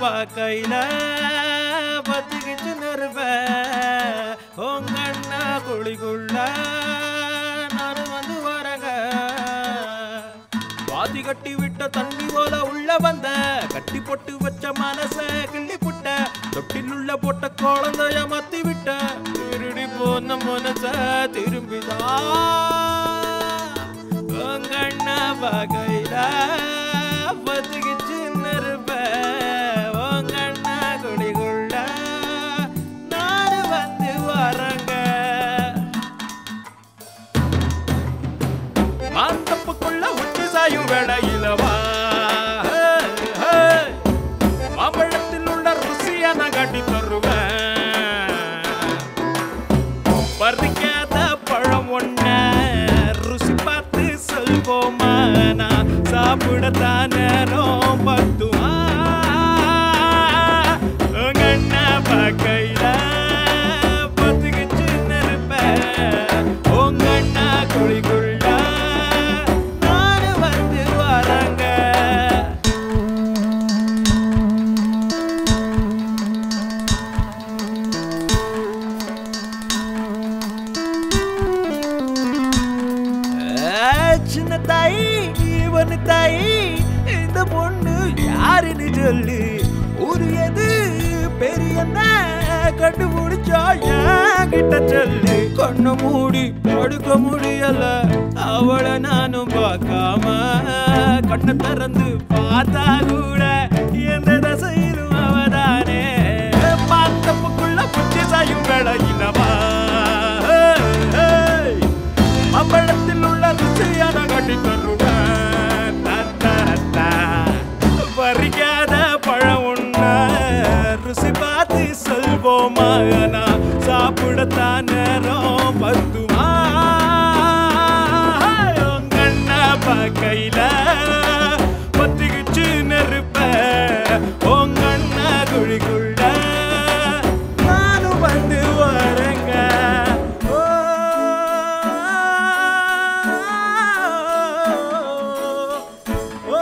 கையில பத்துக்கிச்சு நெருப்ப உங்க அண்ணா குழிக்குள்ள நானும் வந்து வரங்க பாதி கட்டி விட்ட தண்ணி போல உள்ள வந்த கட்டி போட்டு வச்ச மனச கிள்ளி புட்ட தொட்டில் உள்ள போட்ட குழந்தைய மத்தி விட்ட திருடி போன மனச திரும்பிதா உங்க அண்ணா வகையில பத்துக்கிச்சு நெருப்ப உங்க அண்ணா குடிக்குள்ள நாடு வந்து வரங்க மாந்தப்புக்குள்ள உச்சி சாயும் வேளையில வா மாம்பழத்தில் உள்ள ருசிய நான் காட்டி தருவேன் பறிக்காத பழம் ஒண்ண ருசி பார்த்து சொல்வோமா நான் சாப்பிடத்தான் நேரம் பத்துமா உங்க அண்ணா பார்க்கையில பத்துக்கிச்சு நெருப்பேன் உங்க அண்ணா குழிக்குள்ள நானு வந்து வரங்க சின்ன தாயி இவனு தாயி இந்த பொண்ணு யாருன்னு சொல்லு ஒரு எது பெரிய கண்டுபிடிச்சா கிட்ட சொல்லு கண்ணு மூடி படுக்க முடியல அவளை நானும் பார்க்காம கண்ணை திறந்து பார்த்தா கூட எந்த தசையிலும் அவதானே பார்த்தப்புக்குள்ள புச்சி சாயும் வேளையிலவா அம்பளத்தில் உள்ள ருசியான கட்டி தருவேன் தத்தரத்தா. பறிக்காத பழம் உண்ண ருசி பார்த்து சொல்வோமா நான் சாப்பிடத்தான் நேரம் பத்துமா உங்கண்ணா பார்க்கையில பத்திக்கிச்சு நெருப்ப உங்கண்ணா குழிக்குள்ள நானும் வந்து வரேங்க ஓ, ஓ,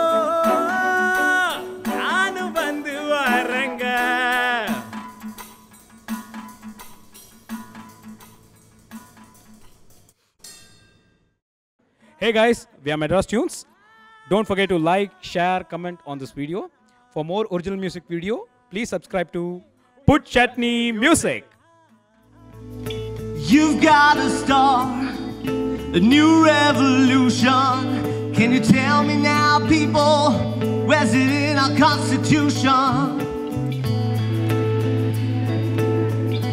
நானும் வந்து வரேங்க Hey guys, we are Madras Tunes. Don't forget to like, share, comment on this video. For more original music video, please subscribe to Put Chutney Music. You've got a star, a new revolution. Can you tell me now, people? Where's it in our constitution?